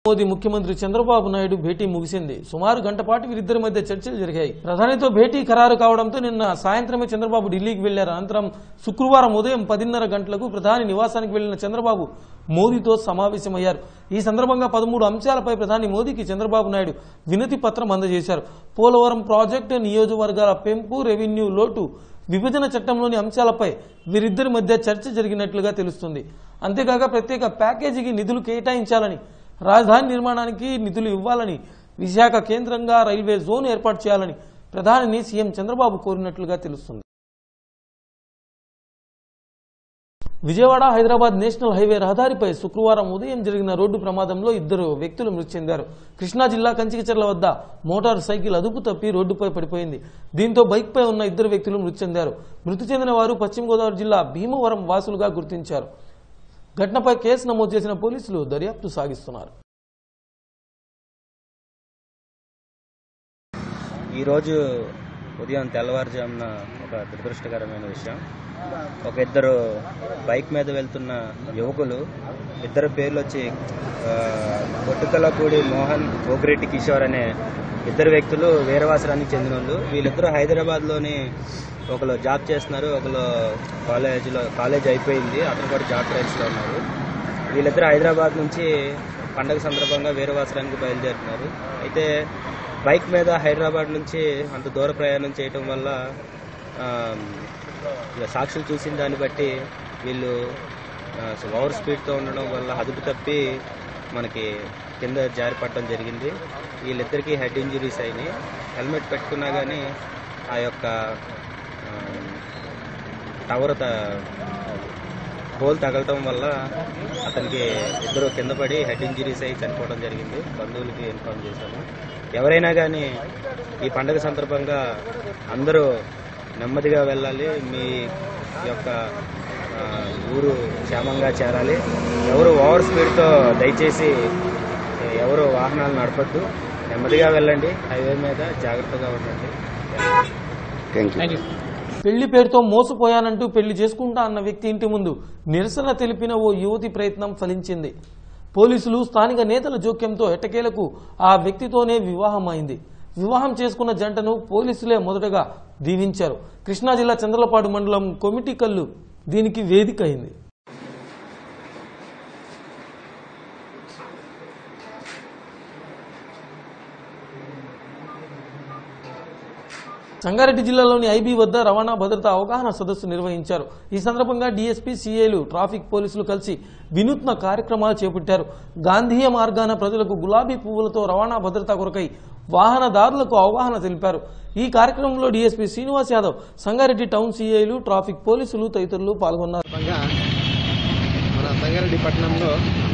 మోదీ ముఖ్యమంత్రి చంద్రబాబు నాయుడు భేటీ ముగిసింది సుమారు గంట పాటు వీరిద్దరి మధ్య చర్చలు జరిగాయి ప్రధానితో భేటీ ఖరారు కావడంతో నిన్న సాయంత్రమే చంద్రబాబు ఢిల్లీకి వెళ్లారు అనంతరం శుక్రవారం ఉదయం పదిన్నర గంటలకు ప్రధాని నివాసానికి వెళ్లిన చంద్రబాబు మోదీతో సమావేశమయ్యారు ఈ సందర్భంగా పదమూడు అంశాలపై ప్రధాని మోదీకి చంద్రబాబు నాయుడు వినతి పత్రం అందజేశారు పోలవరం ప్రాజెక్టు నియోజకవర్గాల పెంపు రెవెన్యూ లోటు విభజన చట్టంలోని అంశాలపై వీరిద్దరి మధ్య చర్చ జరిగినట్లుగా తెలుస్తుంది అంతేకాక ప్రత్యేక ప్యాకేజీకి నిధులు కేటాయించాలని రాజధాని నిర్మాణానికి నిధులు ఇవ్వాలని విశాఖ కేంద్రంగా రైల్వే జోన్ ఏర్పాటు చేయాలని ప్రధానిని సీఎం చంద్రబాబు కోరినట్లుగా తెలుస్తుంది విజయవాడ హైదరాబాద్ నేషనల్ హైవే రహదారిపై శుక్రవారం ఉదయం జరిగిన రోడ్డు ప్రమాదంలో ఇద్దరు వ్యక్తులు మృతి చెందారు కృష్ణా జిల్లా కంచికచర్ల వద్ద మోటార్ సైకిల్ అదుపు తప్పి రోడ్డుపై పడిపోయింది దీంతో బైక్పై ఉన్న ఇద్దరు వ్యక్తులు మృతి చెందారు మృతి చెందిన వారు పశ్చిమ గోదావరి జిల్లా భీమవరం వాసులుగా గుర్తించారు ఘటనపై కేసు నమోదు చేసిన పోలీసులు దర్యాప్తు సాగిస్తున్నారు ఈరోజు ఉదయం తెల్లవారుజామున ఒక దురదృష్టకరమైన విషయం ఒక ఇద్దరు బైక్ మీద వెళ్తున్న యువకులు ఇద్దరు పేర్లు వచ్చి ఆ, కొట్టుకలపూడి మోహన్ గోగిరెడ్డి కిషోర్ అనే ఇద్దరు వ్యక్తులు వీరవాసరానికి చెందిన వాళ్ళు వీళ్ళిద్దరూ హైదరాబాద్లోని ఒకరు జాబ్ చేస్తున్నారు ఒకరు కాలేజీలో కాలేజ్ అయిపోయింది అతను కూడా జాబ్ ట్రైల్స్లో ఉన్నారు వీళ్ళిద్దరు హైదరాబాద్ నుంచి పండగ సందర్భంగా వీరవాసరానికి బయలుదేరుతున్నారు అయితే బైక్ మీద హైదరాబాద్ నుంచి అంత దూర ప్రయాణం చేయటం వల్ల ఆ, ఇక సాక్షులు చూసిన దాన్ని బట్టి వీళ్ళు ఆ, ఓవర్ స్పీడ్తో ఉండడం వల్ల అదుపు తప్పి మనకి కింద జారిపడటం జరిగింది వీళ్ళిద్దరికీ హెడ్ ఇంజరీస్ అయినాయి హెల్మెట్ పెట్టుకున్నా కానీ ఆ యొక్క ఆ, టవర్ త- హోల్ తగలటం వల్ల అతనికి ఇద్దరు కింద పడి హెడ్ ఇంజరీస్ అయి చనిపోవడం జరిగింది బంధువులకి ఇన్ఫార్మ్ చేశాము ఎవరైనా కానీ ఈ పండుగ సందర్భంగా అందరూ నెమ్మదిగా వెళ్ళాలి మీ యొక్క ఆ, ఊరు క్షేమంగా చేరాలి ఎవరు ఓవర్ స్పీడ్తో దయచేసి ఎవరు వాహనాలు నడపద్దు నెమ్మదిగా వెళ్ళండి హైవే మీద జాగ్రత్తగా ఉండండి పెళ్లి పేరుతో మోసపోయానంటూ పెళ్లి చేసుకుంటా అన్న వ్యక్తి ఇంటి ముందు నిరసన తెలిపిన ఓ యువతి ప్రయత్నం ఫలించింది పోలీసులు స్థానిక నేతల జోక్యంతో ఎట్టకేలకు ఆ వ్యక్తితోనే వివాహం అయింది వివాహం చేసుకున్న జంటను పోలీసులే మొదటగా దీవించారు కృష్ణా జిల్లా చంద్రలపాడు మండలం కొమిటికల్లు దీనికి వేదిక అయింది సంగారెడ్డి జిల్లాలోని ఐబీ వద్ద రవాణా భద్రతా అవగాహన సదస్సు నిర్వహించారు ఈ సందర్భంగా డీఎస్పీ సీఏలు ట్రాఫిక్ పోలీసులు కలిసి వినూత్న కార్యక్రమాలు చేపట్టారు గాంధీయ మార్గాన ప్రజలకు గులాబీ పువ్వులతో రవాణా భద్రత కొరకై వాహనదారులకు అవగాహన తెలిపారు ఈ కార్యక్రమంలో డీఎస్పీ శ్రీనివాస్ యాదవ్ సంగారెడ్డి టౌన్ సీఐలు ట్రాఫిక్ పోలీసులు తదితరులు పాల్గొన్నారు సందర్భంగా మన సంగారెడ్డి పట్టణంలో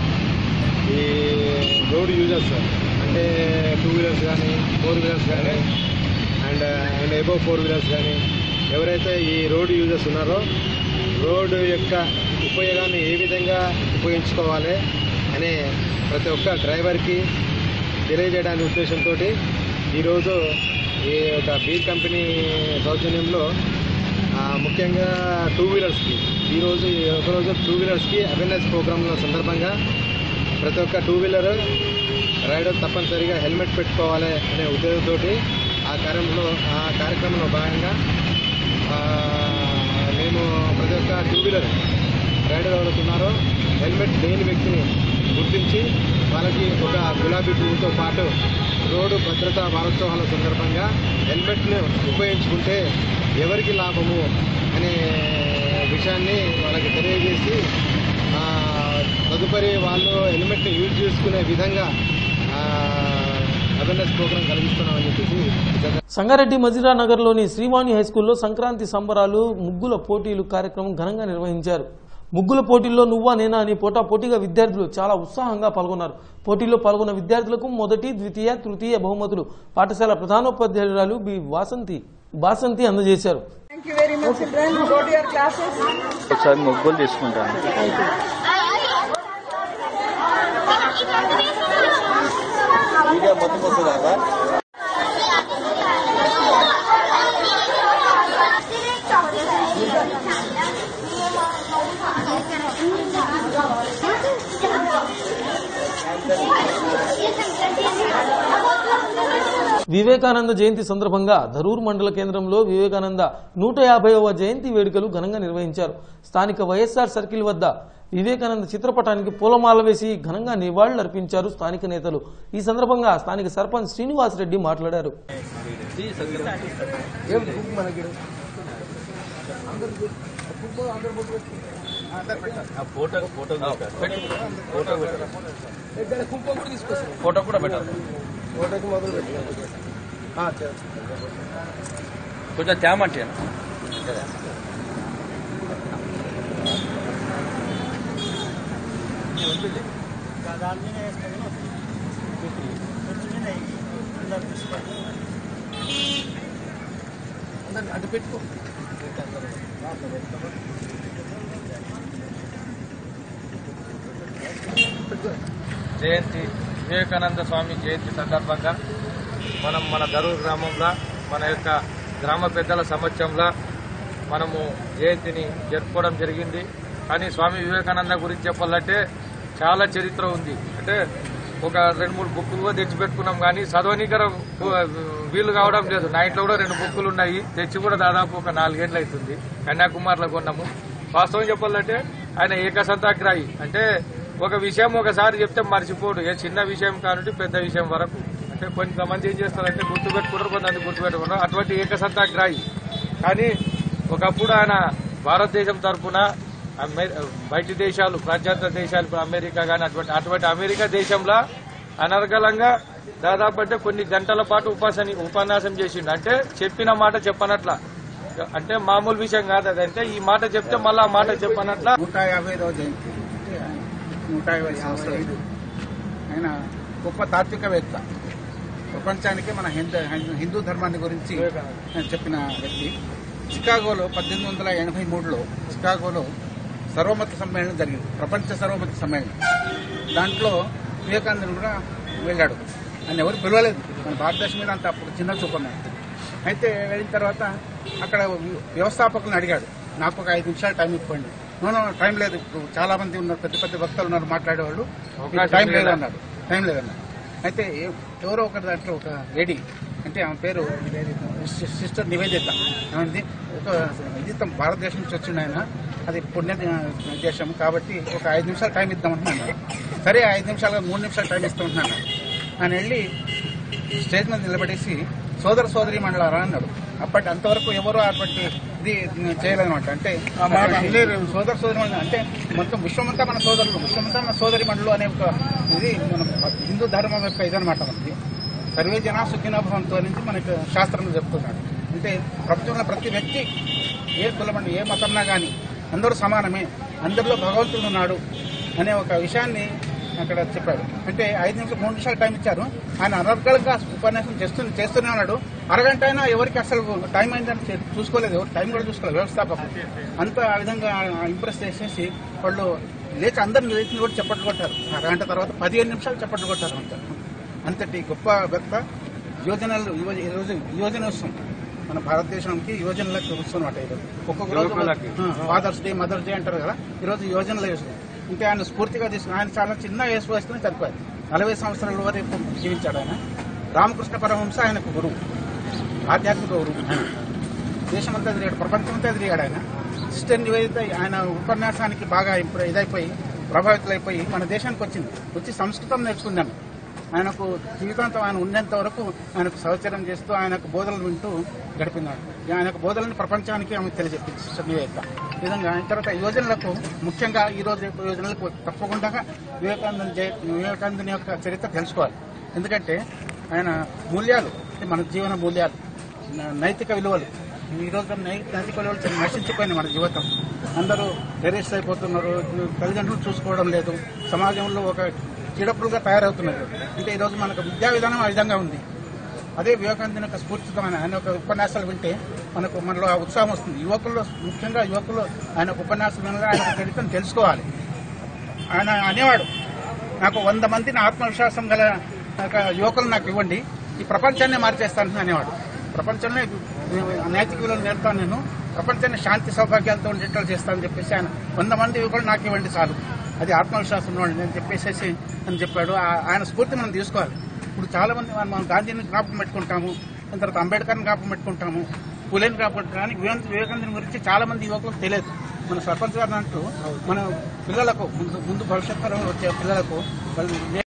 ఈ రోడ్ యూజర్స్ అంటే టూ వీలర్స్ కానీ ఫోర్ వీలర్స్ కానీ and and above four wheelers కానీ ఎవరైతే ఈ రోడ్ యూజర్స్ ఉన్నారో రోడ్డు యొక్క ఉపయోగాన్ని ఏ విధంగా ఉపయోగించుకోవాలి అనే ప్రతి ఒక్క డ్రైవర్కి తెలియజేయడానికి ఉద్దేశంతో ఈరోజు ఈ ఒక బీర్ కంపెనీ సౌజన్యంలో ఆ, ముఖ్యంగా టూ వీలర్స్కి ఈరోజు ఈ ఒకరోజు టూ వీలర్స్కి అవేర్నెస్ ప్రోగ్రాంల సందర్భంగా ప్రతి ఒక్క టూ వీలర్ రైడర్ తప్పనిసరిగా హెల్మెట్ పెట్టుకోవాలి అనే ఉద్దేశంతో ఆ కార్యంలో ఆ కార్యక్రమంలో భాగంగా ఆ, మేము ప్రతి ఒక్క టూ వీలర్ రైడర్ ఎవరైతే ఉన్నారో హెల్మెట్ లేని వ్యక్తిని గుర్తించి వాళ్ళకి ఒక గులాబీ పువ్వుతో పాటు రోడ్డు భద్రతా వారోత్సవాల సందర్భంగా హెల్మెట్ను ఉపయోగించుకుంటే ఎవరికి లాభము అనే విషయాన్ని వాళ్ళకి తెలియజేసి ఆ, తదుపరి వాళ్ళు హెల్మెట్ని యూజ్ చేసుకునే విధంగా అవేర్నెస్ ప్రోగ్రాం కలిగిస్తున్నామని చెప్పేసి ఈ సందర్భంగా సంగారెడ్డి మజిరా నగర్లోని శ్రీవాణి హైస్కూల్లో సంక్రాంతి సంబరాలు ముగ్గుల పోటీలు కార్యక్రమం ఘనంగా నిర్వహించారు ముగ్గుల పోటీల్లో నువ్వా నేనా అని పోటా పోటీగా విద్యార్థులు చాలా ఉత్సాహంగా పాల్గొన్నారు పోటీల్లో పాల్గొన్న విద్యార్థులకు మొదటి ద్వితీయ తృతీయ బహుమతులు పాఠశాల ప్రధానోపాధ్యాయురాలు బి వాసంతి బాసంతి అందజేశారు Thank you very much, children. Go to your classes. ఒకసారి ముగ్గులు తీసుకుంటాను Thank you. వివేకానంద జయంతి సందర్భంగా ధరూర్ మండల కేంద్రంలో వివేకానంద నూట యాభైవ జయంతి వేడుకలు ఘనంగా నిర్వహించారు స్థానిక వైఎస్ఆర్ సర్కిల్ వద్ద వివేకానంద చిత్రపటానికి పూలమాల వేసి ఘనంగా నివాళులర్పించారు స్థానిక నేతలు ఈ సందర్భంగా స్థానిక సర్పంచ్ శ్రీనివాస్ రెడ్డి మాట్లాడారు కొంచెం తేమంటే జయంతి వివేకానంద స్వామి జయంతి సందర్భంగా మనం మన దరూర్ గ్రామంలో మన యొక్క గ్రామ పెద్దల సమక్షంలో మనము జయంతిని జరుపుకోవడం జరిగింది కానీ స్వామి వివేకానంద గురించి చెప్పాలంటే చాలా చరిత్ర ఉంది అంటే ఒక రెండు మూడు బుక్కులు కూడా తెచ్చిపెట్టుకున్నాం కానీ చదవనీకర వీలు కావడం లేదు నా ఇంట్లో కూడా రెండు బుక్కులు ఉన్నాయి తెచ్చి కూడా దాదాపు ఒక నాలుగేళ్ళు అవుతుంది కన్యాకుమారిలో కొన్నాము వాస్తవం చెప్పాలంటే ఆయన ఏకసంతాగ్రాహి అంటే ఒక విషయం ఒకసారి చెప్తే మర్చిపోడు ఏ చిన్న విషయం కానుండి పెద్ద విషయం వరకు అంటే కొంతమంది ఏం చేస్తారంటే గుర్తుపెట్టుకుంటారు కొంతమంది గుర్తుపెట్టుకుంటారు అటువంటి ఏకసంతాగ్రాహి కానీ ఒకప్పుడు ఆయన భారతదేశం తరఫున అమె- బయటి దేశాలు ప్రజాత దేశాలు ఇప్పుడు అమెరికా కానీ అటువంటి అటువంటి అమెరికా దేశంలో అనర్గళంగా దాదాపు అంటే కొన్ని గంటల పాటు ఉపాసని ఉపన్యాసం చేసిండు అంటే చెప్పిన మాట చెప్పనట్ల అంటే మామూలు విషయం కాదు అదంటే ఈ మాట చెప్తే మళ్ళీ ఆ మాట చెప్పనట్ల నూట యాభై రోజు జయంతి అంటే నూట యాభై సంవత్సరాలు ఆయన గొప్ప తాత్వికవేత్త ప్రపంచానికి మన హిందూ హిందూ ధర్మాన్ని గురించి ఆయన చెప్పిన వ్యక్తి చికాగోలో పద్దెనిమిది వందల ఎనభై మూడులో చికాగోలో సర్వమత సమ్మేళనం జరిగింది ప్రపంచ సర్వమత సమ్మేళనం దాంట్లో వివేకానందుడు కూడా వెళ్ళాడు ఆయన ఎవరు పిలవలేదు మన భారతదేశం మీద అంత అప్పుడు చిన్న చూపన్నారు అయితే వెళ్ళిన తర్వాత అక్కడ వ్యవస్థాపకులను అడిగాడు నాకు ఒక ఐదు నిమిషాలు టైం ఇవ్వండి నో నో టైం లేదు ఇప్పుడు చాలా మంది ఉన్నారు పెద్ద పెద్ద వక్తలు ఉన్నారు మాట్లాడేవాళ్ళు మీకు టైం లేదు అన్నాడు టైం లేదన్నాడు అయితే ఎ- ఎవరో ఒకరి దాంట్లో ఒక లేడీ అంటే ఆమె పేరు సిస్టర్ నివేదిత ఏమంది ఒక ఇది తమ భారతదేశం నుంచి వచ్చిండు ఆయన అది పుణ్య దేశం కాబట్టి ఒక ఐదు నిమిషాలు టైం ఇద్దామంటున్నాను సరే ఐదు నిమిషాలు మూడు నిమిషాలు టైం ఇస్తామంటున్నాను ఆయన వెళ్ళి స్టేజ్ మీద నిలబడేసి సోదర సోదరి మండలారా అన్నాడు అప్పటి అంతవరకు ఎవరు అటువంటి ఇది చేయలేదన్నమాట అంటే అటువంటి సోదర సోదరి మండలం అంటే మొత్తం విశ్వమంతా మన సోదరులు విశ్వమంతా మన సోదరి మండలు అనే ఒక ఇది మన హిందూ ధర్మం యొక్క ఇదనమాట మనది సర్వే జన సుఖినాభవంతో నుంచి మనకు శాస్త్రంలో చెప్తున్నాడు అంటే ప్రపంచంలో ప్రతి వ్యక్తి ఏ కులమండి ఏ మతంనా కానీ అందరూ సమానమే అందరిలో భగవంతుడు ఉన్నాడు అనే ఒక విషయాన్ని అక్కడ చెప్పాడు అంటే ఐదు నిమిషాలు మూడు నిమిషాలు టైం ఇచ్చారు ఆయన అనర్గళంగా ఉపన్యాసం చేస్తూ చేస్తూనే ఉన్నాడు అరగంట అయినా ఎవరికి అసలు టైం అయిందని చే- చూసుకోలేదు ఎవరు టైం కూడా చూసుకోలేదు వ్యవస్థాపకులు అంత ఆ విధంగా ఇంప్రెస్ చేసేసి వాళ్ళు లేచి అందరిని లేచి కూడా చప్పట్లు కొట్టారు అరగంట తర్వాత పదిహేను నిమిషాలు చప్పట్లు కొట్టారు అంత అంతటి గొప్ప వ్యక్త యోజనలు యువ- ఈరోజు యోజనోత్సవం మన భారతదేశానికి యోజనలకు ఉత్సవం అన్నమాట ఈరోజు ఒక్కొక్క రోజు యువకులకి. ఫాదర్స్ డే మదర్స్ డే అంటారు కదా ఈరోజు యోజనలు వేసుకుని అంటే ఆయన స్ఫూర్తిగా తీసుకుని ఆయన చాలా చిన్న వయసు వయసుకుని చనిపోయారు నలభై సంవత్సరాల వరకు జీవించాడు ఆయన రామకృష్ణ పరమహంస ఆయనకు గురువు ఆధ్యాత్మిక గురువు ఆయన దేశమంతా తిరిగాడు ప్రపంచమంతా తిరిగాడు ఆయన సిస్టర్ నివేదిత ఆయన ఉపన్యాసానికి బాగా ఇప్పుడు ఇదైపోయి ప్రభావితులైపోయి మన దేశానికి వచ్చింది వచ్చి సంస్కృతం నేర్చుకుందాను ఆయనకు జీవితాంతం ఆయన ఉన్నంత వరకు ఆయనకు సహచర్యం చేస్తూ ఆయనకు బోధనలు వింటూ గడిపినాడు ఆయనకు బోధనని ప్రపంచానికి ఆమె తెలియజెప్పింది సిస్టర్ నివేదిత ఈ విధంగా ఆయన తర్వాత యోజనలకు ముఖ్యంగా ఈ రోజు రేపు యోజనలకు తప్పకుండా వివేకానంద జయ- వివేకానందుని యొక్క చరిత్ర తెలుసుకోవాలి ఎందుకంటే ఆయన మూల్యాలు అంటే మన జీవన మూల్యాలు న- నైతిక విలువలు ఈ రోజు నై- నైతిక విలువలు చాలా నశించిపోయినాయి మన జీవితం అందరూ టెరెస్ట్ అయిపోతున్నారు తల్లిదండ్రులు చూసుకోవడం లేదు సమాజంలో ఒక చీడపులుగా తయారవుతున్నారు అంటే ఈ రోజు మనకు విద్యా విధానం ఆ విధంగా ఉంది అదే వివేకానందుని యొక్క స్ఫూర్తితమైన ఆయన యొక్క ఉపన్యాసాలు వింటే మనకు మనలో ఆ ఉత్సాహం వస్తుంది యువకుల్లో ముఖ్యంగా యువకులు ఆయన యొక్క ఉపన్యాసాలు వినాలి ఆయన యొక్క చరిత్రను తెలుసుకోవాలి ఆయన అనేవాడు నాకు వంద మందిని ఆత్మవిశ్వాసం గల ఒక యువకులు నాకు ఇవ్వండి ఈ ప్రపంచాన్ని మార్చేస్తాను అనేవాడు ప్రపంచంలో నైతిక విలువలు నేర్తాను నేను ప్రపంచాన్ని శాంతి సౌభాగ్యాలతో ఉండేటట్లు చేస్తానని చెప్పేసి ఆయన వంద మంది యువకులు నాకు ఇవ్వండి చాలు అది ఆత్మవిశ్వాసం ఉన్నవాడు నేను చెప్పేసేసి అని చెప్పాడు ఆ- ఆయన స్ఫూర్తి మనం తీసుకోవాలి ఇప్పుడు చాలా మంది మనం మనం గాంధీని జ్ఞాపకం పెట్టుకుంటాము దాని తర్వాత అంబేద్కర్ని జ్ఞాపకం పెట్టుకుంటాము పులేని జ్ఞాపకం పెట్టుకుంటాము కానీ వివేక వివేకానందని గురించి చాలా మంది యువకులకు తెలియదు మన సర్పంచ్ గారు అంటూ మన పిల్లలకు ముందు ముందు భవిష్యత్తులో వచ్చే పిల్లలకు వాళ్ళు